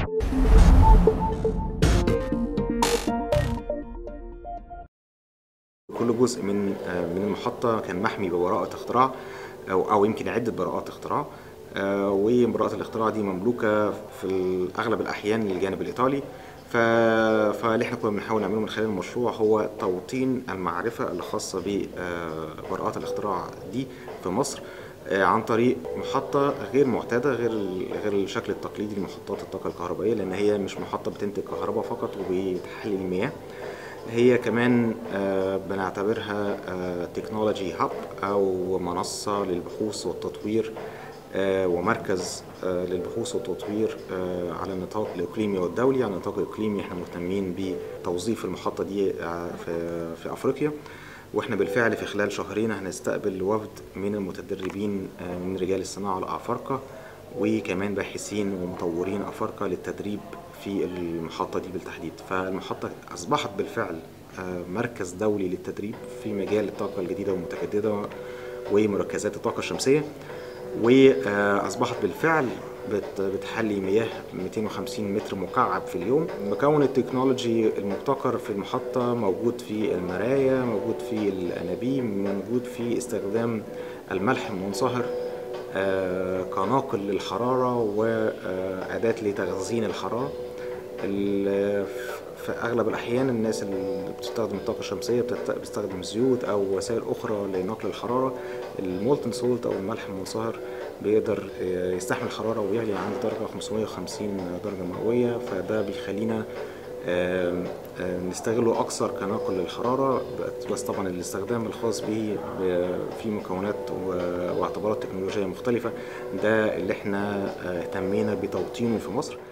كل جزء من من المحطة كان محمي ببراءة اختراع أو أو يمكن عدة براءات اختراع وبراءة الاختراع دي مملوكة في أغلب الأحيان للجانب الإيطالي ف... فاللي احنا كنا بنحاول نعمله من خلال المشروع هو توطين المعرفة اللي خاصة ببراءات الاختراع دي في مصر عن طريق محطة غير معتادة غير غير الشكل التقليدي لمحطات الطاقة الكهربائية لأن هي مش محطة بتنتج كهرباء فقط وبتحلل المياه هي كمان بنعتبرها تكنولوجي هاب أو منصة للبحوث والتطوير ومركز للبحوث والتطوير على النطاق الاقليمي والدولي على النطاق الاقليمي احنا مهتمين بتوظيف المحطه دي في في افريقيا واحنا بالفعل في خلال شهرين هنستقبل وفد من المتدربين من رجال الصناعه الافارقه وكمان باحثين ومطورين افارقه للتدريب في المحطه دي بالتحديد فالمحطه اصبحت بالفعل مركز دولي للتدريب في مجال الطاقه الجديده والمتجدده ومركزات الطاقه الشمسيه واصبحت بالفعل بتحلي مياه 250 متر مكعب في اليوم مكون التكنولوجي المبتكر في المحطة موجود في المرايا موجود في الأنابيب موجود في استخدام الملح المنصهر كناقل للحرارة وأداة لتخزين الحرارة في اغلب الاحيان الناس اللي بتستخدم الطاقه الشمسيه بتستخدم زيوت او وسائل اخرى لنقل الحراره المولتن سولت او الملح المنصهر بيقدر يستحمل الحراره ويعلى عند درجه 550 درجه مئويه فده بيخلينا نستغله اكثر كناقل للحراره بس طبعا الاستخدام الخاص به في مكونات واعتبارات تكنولوجيه مختلفه ده اللي احنا اهتمينا بتوطينه في مصر